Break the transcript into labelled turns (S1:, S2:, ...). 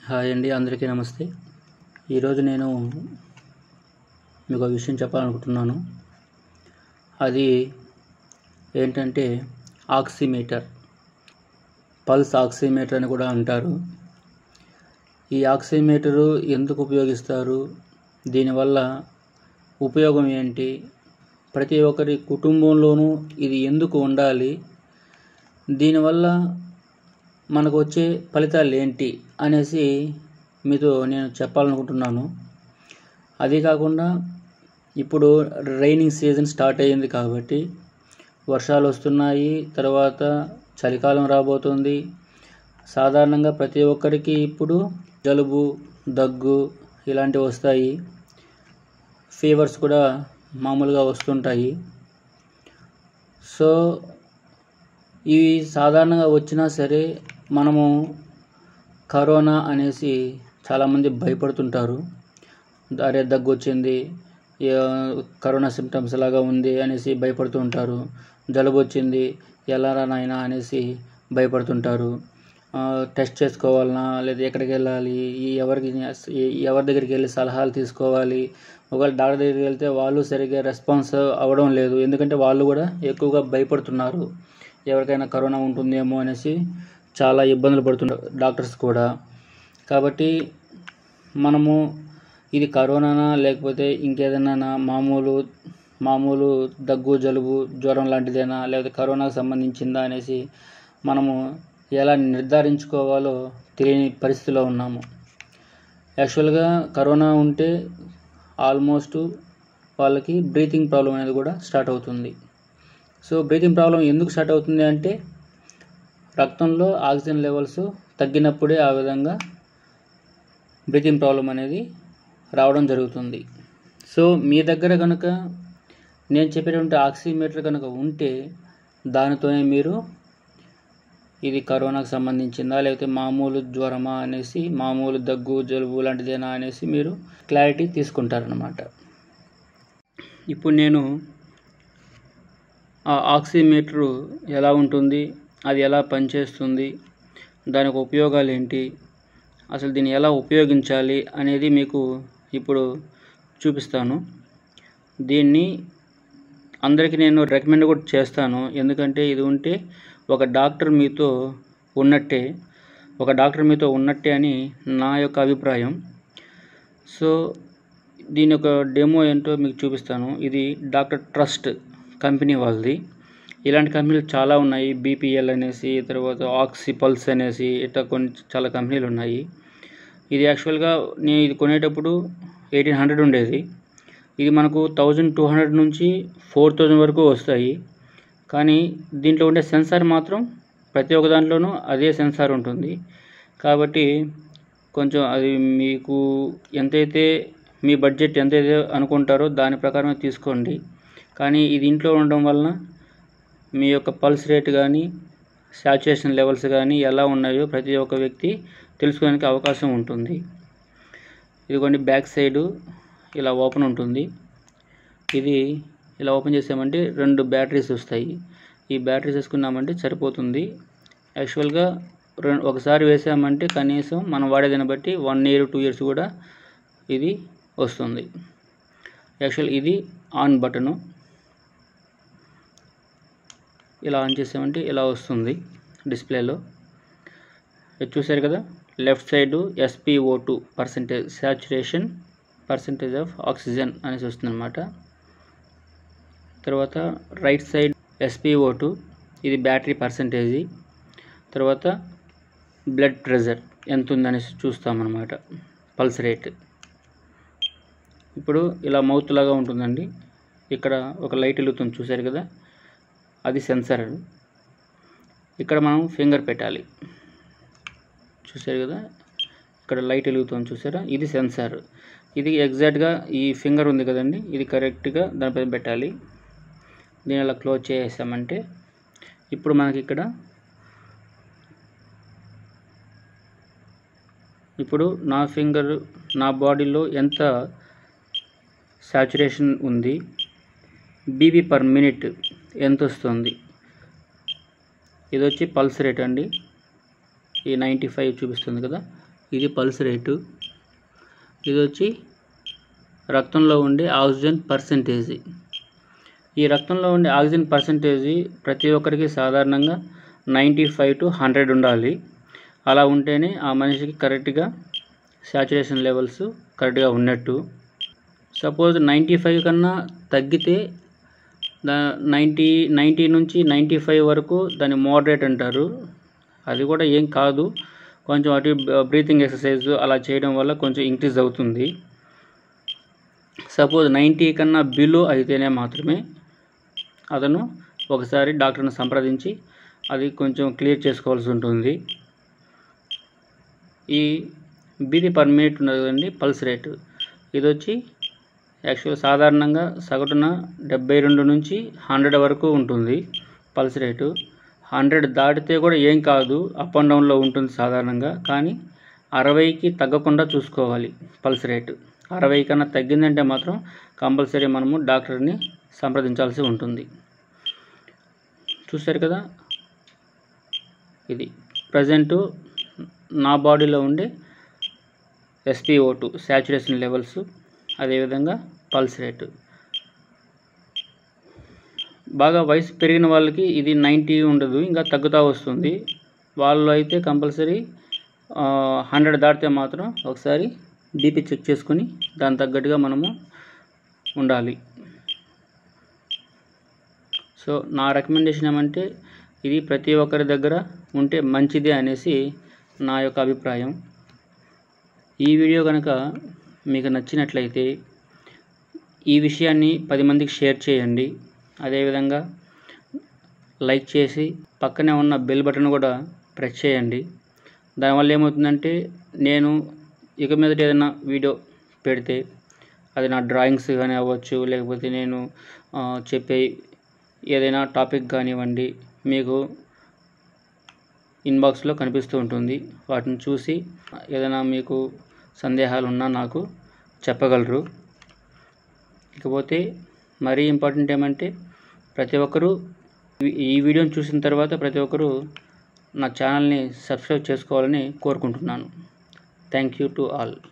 S1: hi అండి అందరికీ నమస్తే ఈరోజు నేను మీకు ఒక విషయం చెప్పాలనుకుంటున్నాను అది ఏంటంటే ఆక్సిమీటర్ పల్స్ ఆక్సిమీటర్ అని కూడా అంటారు ఈ ఆక్సిమీటరు ఎందుకు ఉపయోగిస్తారు దీనివల్ల ఉపయోగం ఏంటి ప్రతి ఒక్కరి కుటుంబంలోనూ ఇది ఎందుకు ఉండాలి దీనివల్ల మనకు వచ్చే ఫలితాలు ఏంటి అనేసి మీతో నేను చెప్పాలనుకుంటున్నాను అది కాకుండా ఇప్పుడు రైనింగ్ సీజన్ స్టార్ట్ అయ్యింది కాబట్టి వర్షాలు వస్తున్నాయి తర్వాత చలికాలం రాబోతుంది సాధారణంగా ప్రతి ఒక్కరికి ఇప్పుడు జలుబు దగ్గు ఇలాంటివి వస్తాయి ఫీవర్స్ కూడా మామూలుగా వస్తుంటాయి సో ఇవి సాధారణంగా వచ్చినా సరే మనము కరోనా అనేసి చాలామంది భయపడుతుంటారు అరే దగ్గు వచ్చింది ఏ- కరోనా సిమ్టమ్స్ లాగా ఉంది అనేసి భయపడుతూ ఉంటారు జలుబు వచ్చింది ఎలారా నాయనా అనేసి భయపడుతుంటారు ఆ, టెస్ట్ చేసుకోవాలనా లేదా ఎక్కడికి వెళ్ళాలి ఈ ఎవరికి ఈ- ఎవరి దగ్గరికి వెళ్ళి సలహాలు తీసుకోవాలి ఒకవేళ డాక్టర్ దగ్గరికి వెళ్తే వాళ్ళు సరిగ్గా రెస్పాన్స్ అవ్వడం లేదు ఎందుకంటే వాళ్ళు కూడా ఎక్కువగా భయపడుతున్నారు ఎవరికైనా కరోనా ఉంటుందేమో అనేసి చాలా ఇబ్బందులు పడుతున్నారు డాక్టర్స్ కూడా కాబట్టి మనము ఇది కరోనానా లేకపోతే ఇంకేదైనా మామూలు మామూలు దగ్గు జలుబు జ్వరం లాంటిదేనా లేకపోతే కరోనాకు సంబంధించిందా అనేసి మనము ఎలా నిర్ధారించుకోవాలో తెలియని పరిస్థితిలో ఉన్నాము యాక్చువల్గా కరోనా ఉంటే ఆల్మోస్ట్ వాళ్ళకి బ్రీతింగ్ ప్రాబ్లం అనేది కూడా స్టార్ట్ అవుతుంది సో బ్రీతింగ్ ప్రాబ్లం ఎందుకు స్టార్ట్ అవుతుంది అంటే రక్తంలో ఆక్సిజన్ లెవెల్స్ తగ్గినప్పుడే ఆ విధంగా బ్రీతింగ్ ప్రాబ్లం అనేది రావడం జరుగుతుంది సో మీ దగ్గర కనుక నేను చెప్పేటువంటి ఆక్సిమీటర్ కనుక ఉంటే దానితోనే మీరు ఇది కరోనాకు సంబంధించిందా లేకపోతే మామూలు జ్వరమా అనేసి మామూలు దగ్గు జలుబు లాంటిదేనా అనేసి మీరు క్లారిటీ తీసుకుంటారనమాట ఇప్పుడు నేను ఆ ఆక్సిమీటరు ఎలా ఉంటుంది అది ఎలా పనిచేస్తుంది దానికి ఉపయోగాలు ఏంటి అసలు దీన్ని ఎలా ఉపయోగించాలి అనేది మీకు ఇప్పుడు చూపిస్తాను దీన్ని అందరికీ నేను రికమెండ్ కూడా చేస్తాను ఎందుకంటే ఇది ఉంటే ఒక డాక్టర్ మీతో ఉన్నట్టే ఒక డాక్టర్ మీతో ఉన్నట్టే అని నా యొక్క అభిప్రాయం సో దీని యొక్క డెమో ఏంటో మీకు చూపిస్తాను ఇది డాక్టర్ ట్రస్ట్ కంపెనీ వాళ్ళది ఇలాంటి కంపెనీలు చాలా ఉన్నాయి బీపీఎల్ అనేసి తర్వాత ఆక్సిపల్స్ అనేసి ఇట్లా కొన్ని చాలా కంపెనీలు ఉన్నాయి ఇది యాక్చువల్గా నేను ఇది కొనేటప్పుడు ఎయిటీన్ హండ్రెడ్ ఉండేది ఇది మనకు థౌజండ్ టూ హండ్రెడ్ నుంచి ఫోర్ థౌజండ్ వరకు వస్తాయి కానీ దీంట్లో ఉండే సెన్సార్ మాత్రం ప్రతి ఒక్క దాంట్లోనూ అదే సెన్సార్ ఉంటుంది కాబట్టి కొంచెం అది మీకు ఎంతైతే మీ బడ్జెట్ ఎంతైతే అనుకుంటారో దాని ప్రకారమే తీసుకోండి కానీ ఇది ఇంట్లో ఉండడం వలన మీ యొక్క పల్స్ రేట్ కానీ సాచురేషన్ లెవెల్స్ కానీ ఎలా ఉన్నాయో ప్రతి ఒక్క వ్యక్తి తెలుసుకోవడానికి అవకాశం ఉంటుంది ఇదిగోండి బ్యాక్ సైడు ఇలా ఓపెన్ ఉంటుంది ఇది ఇలా ఓపెన్ చేసామంటే రెండు బ్యాటరీస్ వస్తాయి ఈ బ్యాటరీస్ వేసుకున్నామంటే సరిపోతుంది యాక్చువల్గా రెండు ఒకసారి వేసామంటే కనీసం మనం వాడేదాన్ని బట్టి వన్ ఇయర్ టూ ఇయర్స్ కూడా ఇది వస్తుంది యాక్చువల్ ఇది ఆన్ బటను ఇలా ఆన్ చేసామంటే ఇలా వస్తుంది డిస్ప్లేలో ఇది చూసారు కదా left side SPO two percentage saturation percentage of oxygen అనేసి వస్తుందన్నమాట తర్వాత రైట్ సైడ్ ఎస్పిఓ టూ ఇది బ్యాటరీ పర్సంటేజీ తర్వాత బ్లడ్ ప్రెషర్ ఎంత ఉందనేసి చూస్తామన్నమాట పల్స్ రేట్ ఇప్పుడు ఇలా మౌత్ లాగా ఉంటుందండి ఇక్కడ ఒక లైట్ వెలుగుతుంది చూసారు కదా అది సెన్సర్ ఇక్కడ మనం ఫింగర్ పెట్టాలి చూసారు కదా ఇక్కడ లైట్ వెలుగుతుంది చూసారా ఇది సెన్సార్ ఇది ఎగ్జాక్ట్గా ఈ ఫింగర్ ఉంది కదండి ఇది కరెక్ట్గా దానిపైన పెట్టాలి దీన్ని అలా క్లోజ్ చేసామంటే ఇప్పుడు మనకి ఇక్కడ ఇప్పుడు నా ఫింగర్ నా బాడీలో ఎంత సాచురేషన్ ఉంది బీబీ పర్ మినిట్ ఎంత వస్తుంది ఇది వచ్చి పల్స్ రేట్ అండి ఈ నైంటీ ఫైవ్ చూపిస్తుంది కదా ఇది పల్స్ రేటు ఇది వచ్చి రక్తంలో ఉండే ఆక్సిజన్ పర్సంటేజీ ఈ రక్తంలో ఉండే ఆక్సిజన్ పర్సంటేజీ ప్రతి ఒక్కరికి సాధారణంగా నైంటీ ఫైవ్ టు హండ్రెడ్ ఉండాలి అలా ఉంటేనే ఆ మనిషికి కరెక్ట్గా శాచురేషన్ లెవెల్స్ కరెక్ట్గా ఉన్నట్టు సపోజ్ నైంటీ ఫైవ్ కన్నా తగ్గితే దా నైంటీ నైంటీ నుంచి నైంటీ ఫైవ్ వరకు దాన్ని మోడరేట్ అంటారు అది కూడా ఏం కాదు కొంచెం అటు బ్రీతింగ్ ఎక్సర్సైజ్ అలా చేయడం వల్ల కొంచెం ఇంక్రీజ్ అవుతుంది సపోజ్ నైంటీ కన్నా బిలో అయితేనే మాత్రమే అతను ఒకసారి డాక్టర్ని సంప్రదించి అది కొంచెం క్లియర్ చేసుకోవాల్సి ఉంటుంది ఈ బీపీ పర్ మినిట్ ఉన్నది కదండి పల్స్ రేటు ఇది వచ్చి యాక్చువల్ సాధారణంగా సగటున డెబ్బై రెండు నుంచి హండ్రెడ్ వరకు ఉంటుంది పల్స్ రేటు హండ్రెడ్ దాటితే కూడా ఏం కాదు అప్ అండ్ డౌన్లో ఉంటుంది సాధారణంగా కానీ అరవైకి తగ్గకుండా చూసుకోవాలి పల్స్ రేటు అరవై కన్నా తగ్గిందంటే మాత్రం కంపల్సరీ మనము డాక్టర్ని సంప్రదించాల్సి ఉంటుంది చూశారు కదా ఇది ప్రజెంటు నా బాడీలో ఉండే ఎస్పీఓ టూ శాచురేషన్ లెవెల్స్ అదేవిధంగా పల్స్ రేటు బాగా వయసు పెరిగిన వాళ్ళకి ఇది నైంటీ ఉండదు ఇంకా తగ్గుతూ వస్తుంది వాళ్ళు అయితే కంపల్సరీ హండ్రెడ్ దాటితే మాత్రం ఒకసారి బీపీ చెక్ చేసుకొని దాని తగ్గట్టుగా మనము ఉండాలి సో నా రికమెండేషన్ ఏమంటే ఇది ప్రతి ఒక్కరి దగ్గర ఉంటే మంచిదే అనేసి నా యొక్క అభిప్రాయం ఈ వీడియో కనుక మీకు నచ్చినట్లయితే ఈ విషయాన్ని పది మందికి షేర్ చేయండి అదేవిధంగా లైక్ చేసి పక్కనే ఉన్న బెల్ బటన్ కూడా ప్రెస్ చేయండి దానివల్ల ఏమవుతుందంటే నేను ఇక మీదట ఏదైనా వీడియో పెడితే అది నా డ్రాయింగ్స్ కానీ అవ్వచ్చు లేకపోతే నేను ఆ, చెప్పే ఏదైనా టాపిక్ కానివ్వండి మీకు ఇన్బాక్స్లో కనిపిస్తూ ఉంటుంది వాటిని చూసి ఏదైనా మీకు సందేహాలు ఉన్నా నాకు చెప్పగలరు ఇకపోతే మరీ ఇంపార్టెంట్ ఏమంటే ప్రతి ఒక్కరూ ఈ- ఈ వీడియోని చూసిన తర్వాత ప్రతి ఒక్కరూ నా ఛానల్ని సబ్స్క్రైబ్ చేసుకోవాలని కోరుకుంటున్నాను థ్యాంక్ యూ టు ఆల్